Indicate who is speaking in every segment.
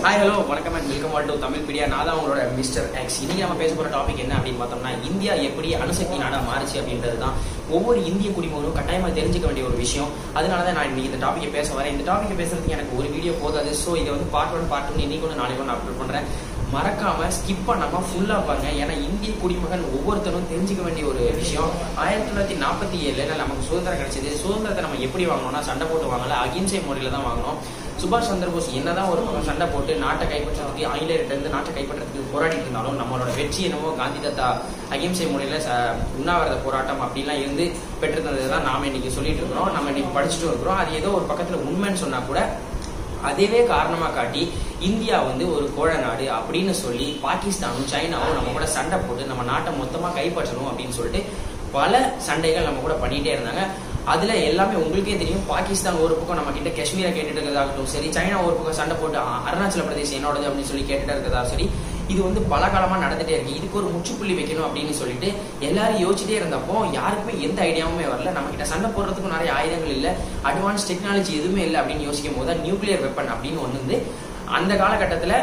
Speaker 1: hi hello வணக்கம் and welcome all to Tamil media நான் தான் உங்களோட மிஸ்டர் எக்ஸ் இன்னைக்கு நம்ம பேச போற டாபிக் என்ன அப்படின்னு பார்த்தோம்னா இந்தியா எப்படி அணுசக்தி நாடா மாறுச்சு அப்படின்றது தான் ஒவ்வொரு இந்திய குடிமகனும் கட்டாயமா தெரிஞ்சுக்க வேண்டிய ஒரு விஷயம் அதனால தான் நான் இன்னைக்கு இந்த டாபிக்கை பேச வரேன் இந்த டாபிக்கை பேசுறதுக்கு எனக்கு ஒரு வீடியோ போதாது ஸோ இதை வந்து பார்ட் ஒன் பார்ட் ஒன் இன்னைக்கு ஒன்று நாளைக்கு ஒன்று அப்லோட் பண்றேன் மறக்காம ஸ்கிப் பண்ணாம ஃபுல்லா பாருங்க ஏன்னா இந்திய குடிமகன் ஒவ்வொருத்தரும் தெரிஞ்சுக்க வேண்டிய ஒரு விஷயம் ஆயிரத்தி தொள்ளாயிரத்தி நாற்பத்தி ஏழுல நமக்கு சுதந்திரம் கிடைச்சது சுதந்திரத்தை நம்ம எப்படி வாங்கணும்னா சண்டை போட்டு வாங்கல அகிம்சை முறையில தான் வாங்கணும் சுபாஷ் சந்திர போஸ் என்னதான் ஒரு பக்கம் சண்டை போட்டு நாட்டை கைப்பற்றதுக்கு ஆங்கிலேயர்கிட்ட இருந்து நாட்டை கைப்பற்றதுக்கு போராடிட்டு இருந்தாலும் நம்மளோட வெற்றி என்னமோ காந்தி தாத்தா அகிம்சை முறையில ச- உண்ணாவிரத போராட்டம் அப்படிலாம் இருந்து பெற்றிருந்தது தான் நாம இன்னைக்கு சொல்லிட்டு இருக்கிறோம் நம்ம இன்னைக்கு படிச்சுட்டு இருக்கிறோம் அது ஏதோ ஒரு பக்கத்துல உண்மைன்னு சொன்னா கூட அதுவே காரணமா காட்டி இந்தியா வந்து ஒரு கோழ நாடு அப்படின்னு சொல்லி பாகிஸ்தானும் சைனாவும் நம்ம கூட சண்டை போட்டு நம்ம நாட்டை மொத்தமா கைப்பற்றணும் அப்படின்னு சொல்லிட்டு பல சண்டைகள் நம்ம கூட பண்ணிட்டே இருந்தாங்க அதுல எல்லாமே உங்களுக்கே தெரியும் பாகிஸ்தான் ஒரு பக்கம் நம்ம கிட்ட காஷ்மீரை கேட்டுட்டு இருக்கிறதாகட்டும் சரி சைனா ஒரு பக்கம் சண்டை போட்டு அ- அருணாச்சல பிரதேசம் என்னோடது அப்படின்னு சொல்லி கேட்டுட்டு இருக்கிறதா சரி இது வந்து பல காலமா நடந்துட்டே இருக்கு இதுக்கு ஒரு முற்றுப்புள்ளி வைக்கணும் அப்படின்னு சொல்லிட்டு எல்லாரும் யோசிச்சுட்டே இருந்தப்போ யாருக்குமே எந்த ஐடியாவுமே வரல நம்ம கிட்ட சண்டை போடுறதுக்கும் நிறைய ஆயுதங்கள் இல்ல அட்வான்ஸ் டெக்னாலஜி எதுவுமே இல்லை அப்படின்னு யோசிக்கும் போது நியூக்ளியர் வெப்பன் அப்படின்னு ஒண்ணு வந்து அந்த காலகட்டத்துல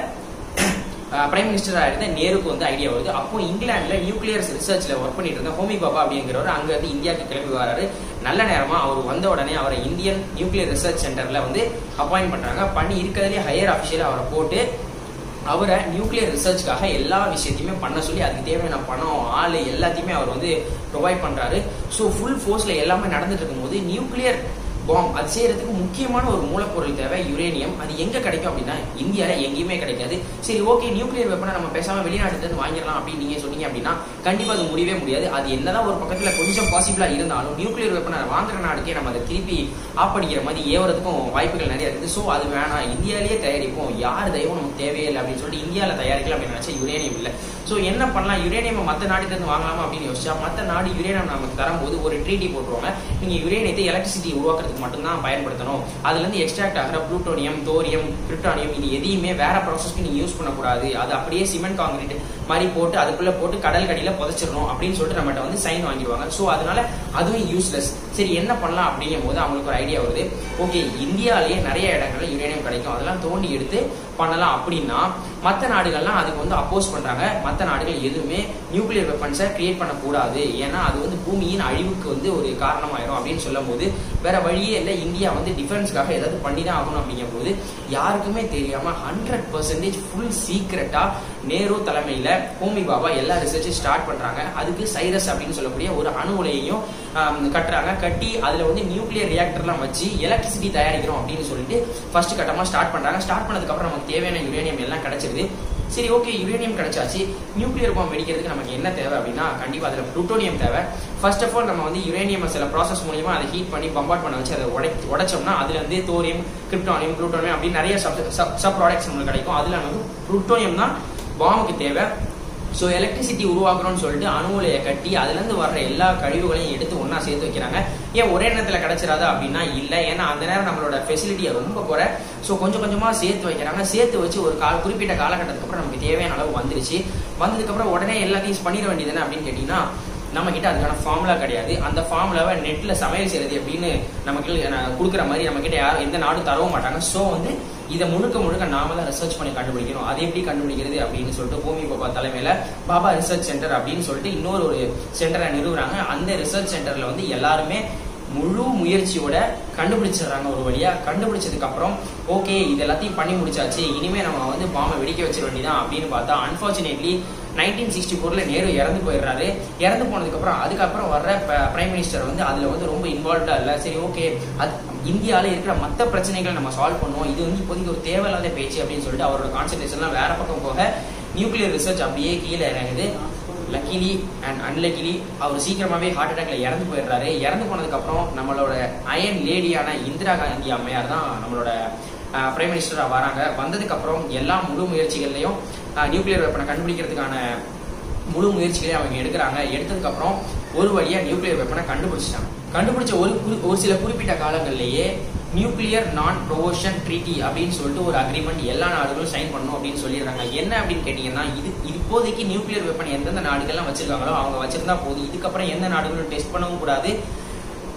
Speaker 1: பிரைம் மினிஸ்டரா இருந்த நேருக்கு வந்து ஐடியா வருது அப்போ இங்கிலாந்துல நியூக்ளியர் ரிசர்ச்ல ஒர்க் பண்ணிட்டு இருந்த ஹோமி பாபா அப்படிங்கிறவர் அங்க இருந்து இந்தியாவுக்கு கிளம்பி வராரு நல்ல நேரமா அவர் வந்த உடனே அவரை இந்தியன் நியூக்ளியர் ரிசர்ச் சென்டர்ல வந்து அப்பாயிண்ட் பண்றாங்க பண்ணி இருக்கிறதுலே ஹையர் அபிஷியலா அவரை போட்டு அவரை நியூக்ளியர் ரிசர்ச்க்காக எல்லா விஷயத்தையுமே பண்ண சொல்லி அதுக்கு தேவையான பணம் ஆள் எல்லாத்தையுமே அவர் வந்து ப்ரொவைட் பண்றாரு ஸோ ஃபுல் ஃபோர்ஸ்ல எல்லாமே நடந்துட்டு இருக்கும்போது நியூக்ளியர் பாம் அது செய்யறதுக்கு முக்கியமான ஒரு மூலப்பொருள் தேவை யுரேனியம் அது எங்க கிடைக்கும் அப்படின்னா இந்தியால எங்கேயுமே கிடைக்காது சரி ஓகே நியூக்ளியர் வெப்பனை நம்ம பேசாம வெளிநாட்டுல இருந்து வாங்கிடலாம் அப்படின்னு நீங்க சொன்னீங்க அப்படின்னா கண்டிப்பா அது முடியவே முடியாது அது என்னதான் ஒரு பக்கத்துல கொஞ்சம் பாசிபிளா இருந்தாலும் நியூக்ளியர் வெப்பனை வாங்குற நாடுக்கே நம்ம அதை திருப்பி ஆப்படிக்கிற மாதிரி ஏவறதுக்கும் வாய்ப்புகள் நிறைய இருக்குது ஸோ அது வேணாம் இந்தியாலேயே தயாரிப்போம் யார் தயவும் நமக்கு தேவையில்லை அப்படின்னு சொல்லிட்டு இந்தியால தயாரிக்கலாம் அப்படின்னு நினைச்சா யுரேனியம் இல்லை ஸோ என்ன பண்ணலாம் யுரேனியம் மற்ற நாட்டுல இருந்து வாங்கலாமா அப்படின்னு யோசிச்சா மற்ற நாடு யுரேனியம் நமக்கு தரும்போது ஒரு ட்ரீட்டி போட்டுருவாங்க நீங்க யுரேனியத்தை எலக்ட்ரிசிட்டி உருவாக்குறதுக்கு மட்டும்தான் பயன்படுத்தணும் அதுல இருந்து எக்ஸ்ட்ராக்ட் ஆகிற புளூட்டோனியம் தோரியம் கிரிப்டானியம் இது எதையுமே வேற ப்ராசஸ்க்கு நீங்க யூஸ் பண்ணக்கூடாது அது அப்படியே சிமெண்ட் காங்கிரீட் மாதிரி போட்டு அதுக்குள்ள போட்டு கடல் கடியில புதைச்சிடணும் அப்படின்னு சொல்லிட்டு நம்மகிட்ட வந்து சைன் வாங்கிடுவாங்க ஸோ அதனால அதுவும் யூஸ்லெஸ் சரி என்ன பண்ணலாம் அப்படிங்கும் போது அவங்களுக்கு ஒரு ஐடியா வருது ஓகே இந்தியாலேயே நிறைய இடங்கள்ல யுரேனியம் கிடைக்கும் அதெல்லாம் தோண்டி எடுத்து பண்ணலாம் அப்படின்னா மற்ற நாடுகள்லாம் அதுக்கு வந்து அப்போஸ் பண்றாங்க மற்ற நாடுகள் எதுவுமே நியூக்ளியர் வெப்பன்ஸை கிரியேட் பண்ணக்கூடாது ஏன்னா அது வந்து பூமியின் அழிவுக்கு வந்து ஒரு காரணமாயிரும் அப்படின்னு சொல்லும் போது வேற வழியே இல்லை இந்தியா வந்து டிஃபென்ஸ்க்காக ஏதாவது பண்ணி தான் ஆகணும் அப்படிங்கும் போது யாருக்குமே தெரியாம ஹண்ட்ரட் பர்சன்டேஜ் ஃபுல் சீக்கிரட்டா நேரு தலைமையில ஹோமி பாபா எல்லா ரிசர்ச்சும் ஸ்டார்ட் பண்றாங்க அதுக்கு சைரஸ் அப்படின்னு சொல்லக்கூடிய ஒரு அணு உலையையும் ஆம், கட்டுறாங்க கட்டி அதுல வந்து நியூக்ளியர் ரியாக்டர்லாம் வச்சு எலக்ட்ரிசிட்டி தயாரிக்கிறோம் அப்படின்னு சொல்லிட்டு ஃபர்ஸ்ட் கட்டமா ஸ்டார்ட் பண்றாங்க ஸ்டார்ட் பண்ணதுக்கு அப்புறம் நமக்கு தேவையான யுரேனியம் எல்லாம் கிடைச்சிருது சரி ஓகே யுரேனியம் கிடைச்சாச்சு நியூக்ளியர் பாம் வெடிக்கிறதுக்கு நமக்கு என்ன தேவை அப்படின்னா கண்டிப்பா அதுல புளூட்டோனியம் தேவை ஃபர்ஸ்ட் ஆஃப் ஆல் நம்ம வந்து யுரேனியம் சில ப்ராசஸ் மூலியமா அதை ஹீட் பண்ணி பம்பாட் பண்ண வச்சு அதை உடை உடைச்சோம்னா அதுல இருந்து தோரியம் கிரிப்டானியம் புளூட்டோனியம் அப்படின்னு நிறைய சப் சப் ப்ராடக்ட்ஸ் நம்மளுக்கு கிடைக்கும் அதுல வந்து புளூட்டோனியம் தான் பாம்புக்கு தேவை ஸோ எலக்ட்ரிசிட்டி உருவாக்குறோம்னு சொல்லிட்டு அணு உலையை கட்டி அதுலேருந்து வர்ற எல்லா கழிவுகளையும் எடுத்து ஒன்றா சேர்த்து வைக்கிறாங்க ஏன் ஒரே நேரத்தில் கிடைச்சிடாதா அப்படின்னா இல்லை ஏன்னா அந்த நேரம் நம்மளோட ஃபெசிலிட்டியை ரொம்ப குறை ஸோ கொஞ்சம் கொஞ்சமாக சேர்த்து வைக்கிறாங்க சேர்த்து வச்சு ஒரு கால குறிப்பிட்ட காலகட்டத்துக்கு அப்புறம் நமக்கு தேவையான அளவு வந்துருச்சு வந்ததுக்கப்புறம் உடனே எல்லாத்தையும் பண்ணிட வேண்டியதுன்னு அப்படின்னு கேட்டிங்கன்னா நம்ம கிட்ட அதுக்கான ஃபார்முலா கிடையாது அந்த ஃபார்முலாவை நெட்ல சமையல் செய்யறது எப்படின்னு நமக்கு அஹ், கொடுக்குற மாதிரி நம்ம கிட்ட யாரும் எந்த நாடும் தரவும் மாட்டாங்க ஸோ வந்து இதை முழுக்க முழுக்க நாம தான் ரிசர்ச் பண்ணி கண்டுபிடிக்கணும் அதை எப்படி கண்டுபிடிக்கிறது அப்படின்னு சொல்லிட்டு பூமி பாபா தலைமையில பாபா ரிசர்ச் சென்டர் அப்படின்னு சொல்லிட்டு இன்னொரு ஒரு சென்டரை நிறுவுறாங்க அந்த ரிசர்ச் சென்டர்ல வந்து எல்லாருமே முழு முயற்சியோட கண்டுபிடிச்சிடுறாங்க ஒரு வழியா கண்டுபிடிச்சதுக்கு அப்புறம் ஓகே இது எல்லாத்தையும் பண்ணி முடிச்சாச்சு இனிமே நம்ம வந்து பாம்பை வெடிக்க வச்சிட வேண்டியதான் அப்படின்னு பார்த்தா அன்பார்ச்சுனேட்லி நைன்டீன் சிக்ஸ்டி ஃபோர்ல நேரு இறந்து போயிடுறாரு இறந்து போனதுக்கு அப்புறம் அதுக்கப்புறம் வர்ற பிரைம் மினிஸ்டர் வந்து அதுல வந்து ரொம்ப இன்வால்வ்டா இல்ல சரி ஓகே அது இந்தியால இருக்கிற மற்ற பிரச்சனைகளை நம்ம சால்வ் பண்ணுவோம் இது வந்து இப்போதைக்கு ஒரு தேவையில்லாத பேச்சு அப்படின்னு சொல்லிட்டு அவரோட கான்சன்ட்ரேஷன்லாம் வேற பக்கம் போக நியூக்ளியர் ரிசர்ச் அப்படியே கீழே இறங்குது லக்கிலி அண்ட் அன்லக்கிலி அவர் சீக்கிரமாவே ஹார்ட் அட்டாக்ல இறந்து போயிடுறாரு இறந்து போனதுக்கு அப்புறம் நம்மளோட அயன் லேடியான இந்திரா காந்தி அம்மையார் தான் நம்மளோட பிரைம் மினிஸ்டரா வராங்க வந்ததுக்கு அப்புறம் எல்லா முழு முயற்சிகள்லையும் நியூக்ளியர் வெப்பனை கண்டுபிடிக்கிறதுக்கான முழு முயற்சிகளையும் அவங்க எடுக்கிறாங்க எடுத்ததுக்கு அப்புறம் ஒரு வழியா நியூக்ளியர் வெப்பனை கண்டுபிடிச்சிட்டாங்க கண்டுபிடிச்ச ஒரு குறி- ஒரு சில குறிப்பிட்ட காலங்கள்லயே நியூக்ளியர் நான் ப்ரொவோஷன் ட்ரீட்டி அப்படின்னு சொல்லிட்டு ஒரு அக்ரிமெண்ட் எல்லா நாடுகளும் சைன் பண்ணணும் அப்படின்னு சொல்லிடுறாங்க என்ன அப்படின்னு கேட்டீங்கன்னா இது இப்போதைக்கு நியூக்ளியர் வெப்பன் எந்தெந்த நாடுகள்லாம் வச்சிருக்காங்களோ அவங்க வச்சிருந்தா போதும் இதுக்கப்புறம் எந்த நாடுகளும் டெஸ்ட் பண்ணவும் கூடாது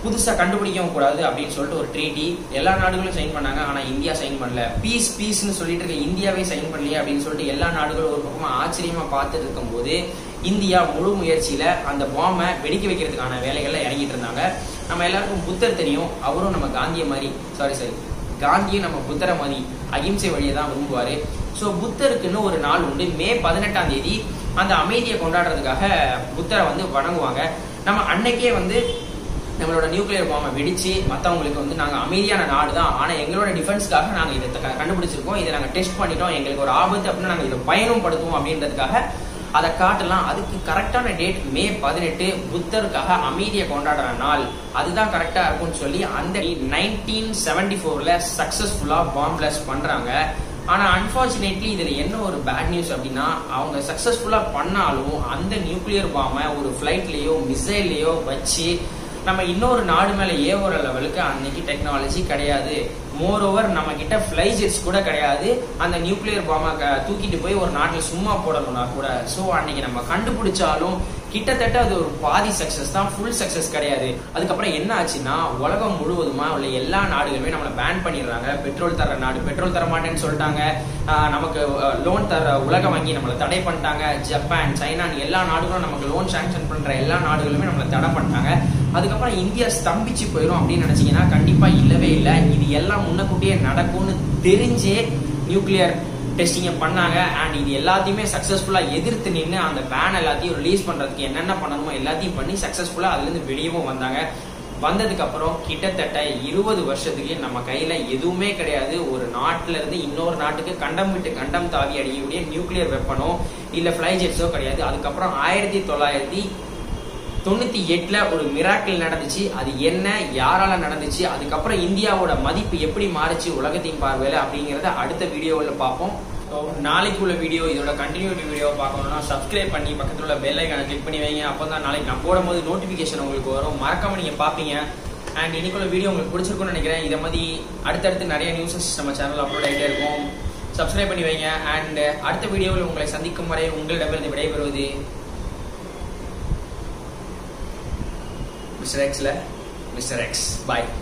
Speaker 1: புதுசா கண்டுபிடிக்கவும் கூடாது அப்படின்னு சொல்லிட்டு ஒரு ட்ரீட்டி எல்லா நாடுகளும் சைன் பண்ணாங்க ஆனா இந்தியா சைன் பண்ணல பீஸ் பீஸ்னு சொல்லிட்டு இருக்க இந்தியாவே சைன் பண்ணலையே அப்படின்னு சொல்லிட்டு எல்லா நாடுகளும் ஒரு பக்கமா ஆச்சரியமா பார்த்துட்டு இருக்கும்போது இந்தியா முழு முயற்சியில அந்த பாம்பை வெடிக்க வைக்கிறதுக்கான வேலைகள்ல இறங்கிட்டு இருந்தாங்க நம்ம எல்லாருக்கும் புத்தர் தெரியும் அவரும் நம்ம காந்திய மாதிரி சாரி சாரி காந்தியும் நம்ம புத்தரை மாதிரி அகிம்சை வழியை தான் விரும்புவாரு ஸோ புத்தருக்குன்னு ஒரு நாள் உண்டு மே பதினெட்டாம் தேதி அந்த அமைதியை கொண்டாடுறதுக்காக புத்தரை வந்து வணங்குவாங்க நம்ம அன்னைக்கே வந்து நம்மளோட நியூக்ளியர் பாம்பை வெடிச்சு மற்றவங்களுக்கு வந்து நாங்கள் அமைதியான நாடு தான் ஆனால் எங்களோட டிஃபென்ஸ்க்காக நாங்கள் இதை க- கண்டுபிடிச்சிருக்கோம் இதை நாங்கள் டெஸ்ட் பண்ணிட்டோம் எங்களுக்கு ஒரு ஆபத்து அப்படின்னா நாங்கள் இதை பயனும் படுத்துவோம் அப்படின்றதுக்காக அதை காட்டலாம் அதுக்கு கரெக்டான டேட் மே பதினெட்டு புத்தருக்காக அமைதியை கொண்டாடுற நாள் அதுதான் கரெக்டா இருக்கும்னு சொல்லி அந்த நைன்டீன் செவன்டி ஃபோர்ல சக்சஸ்ஃபுல்லா பாம் பிளாஸ்ட் பண்றாங்க ஆனா அன்பார்ச்சுனேட்லி இதுல என்ன ஒரு பேட் நியூஸ் அப்படின்னா அவங்க சக்சஸ்ஃபுல்லா பண்ணாலும் அந்த நியூக்ளியர் பாமை ஒரு ஃபிளைட்லயோ மிசைல்லையோ வச்சு நம்ம இன்னொரு நாடு மேல ஏவுற லெவலுக்கு அன்னைக்கு டெக்னாலஜி கிடையாது மோர் ஓவர் நம்ம கிட்ட ஃபிளை ஜெட்ஸ் கூட கிடையாது அந்த நியூக்ளியர் பாமை தூக்கிட்டு போய் ஒரு நாட்டில் சும்மா போடணும்னா கூட ஸோ அன்னைக்கு நம்ம கண்டுபிடிச்சாலும் கிட்டத்தட்ட அது ஒரு பாதி சக்சஸ் தான் ஃபுல் சக்சஸ் கிடையாது அதுக்கப்புறம் என்ன ஆச்சுன்னா உலகம் முழுவதுமா உள்ள எல்லா நாடுகளுமே நம்மளை பேன் பண்ணிடுறாங்க பெட்ரோல் தர நாடு பெட்ரோல் தர மாட்டேன்னு சொல்லிட்டாங்க ஆஹ் நமக்கு லோன் தர உலக வங்கி நம்மளை தடை பண்ணிட்டாங்க ஜப்பான் சைனான்னு எல்லா நாடுகளும் நமக்கு லோன் சாங்ஷன் பண்ற எல்லா நாடுகளுமே நம்மளை தடை பண்ணிட்டாங்க அதுக்கப்புறம் இந்தியா ஸ்தம்பிச்சு போயிடும் அப்படின்னு நினைச்சீங்கன்னா கண்டிப்பா இல்லவே இல்லை இது எல்லாம் முன்னக்கூட்டியே நடக்கும்னு தெரிஞ்சே நியூக்ளியர் டெஸ்டிங்கை பண்ணாங்க அண்ட் இது எல்லாத்தையுமே சக்ஸஸ்ஃபுல்லாக எதிர்த்து நின்று அந்த பேன் எல்லாத்தையும் ரிலீஸ் பண்ணுறதுக்கு என்னென்ன பண்ணணுமோ எல்லாத்தையும் பண்ணி சக்ஸஸ்ஃபுல்லாக அதுலேருந்து வெளியவும் வந்தாங்க வந்ததுக்கு அப்புறம் கிட்டத்தட்ட இருபது வருஷத்துக்கு நம்ம கையில எதுவுமே கிடையாது ஒரு நாட்டுல இருந்து இன்னொரு நாட்டுக்கு கண்டம் விட்டு கண்டம் தாவி அடிக்கக்கூடிய நியூக்ளியர் வெப்பனோ இல்ல ஃபிளை ஜெட்ஸோ கிடையாது அதுக்கப்புறம் ஆயிரத்தி தொள்ளாயிரத்தி தொண்ணூத்தி எட்டுல ஒரு மிராக்கிள் நடந்துச்சு அது என்ன யாரால நடந்துச்சு அதுக்கப்புறம் இந்தியாவோட மதிப்பு எப்படி மாறுச்சு உலகத்தின் பார்வையில அப்படிங்கறத அடுத்த வீடியோவில் பார்ப்போம் So, நாளைக்கு உள்ள வீடியோ இதோட கண்டினியூட்டி வீடியோ பார்க்கணும்னா சப்ஸ்கிரைப் பண்ணி பக்கத்துல உள்ள பெல் ஐக்கான கிளிக் பண்ணி வைங்க அப்போ தான் நாளைக்கு நான் போடும்போது நோட்டிஃபிகேஷன் உங்களுக்கு வரும் மறக்காம நீங்க பார்ப்பீங்க அண்ட் இன்னைக்குள்ள வீடியோ உங்களுக்கு பிடிச்சிருக்கும்னு நினைக்கிறேன் இதை மாதிரி அடுத்தடுத்து நிறைய நியூஸஸ் நம்ம சேனல் அப்லோட் ஆகிட்டே இருக்கும் சப்ஸ்கிரைப் பண்ணி வைங்க அண்ட் அடுத்த வீடியோவில் உங்களை சந்திக்கும் வரை உங்களிடமிருந்து விடைபெறுவது மிஸ்டர் எக்ஸ்ல மிஸ்டர் எக்ஸ் பாய்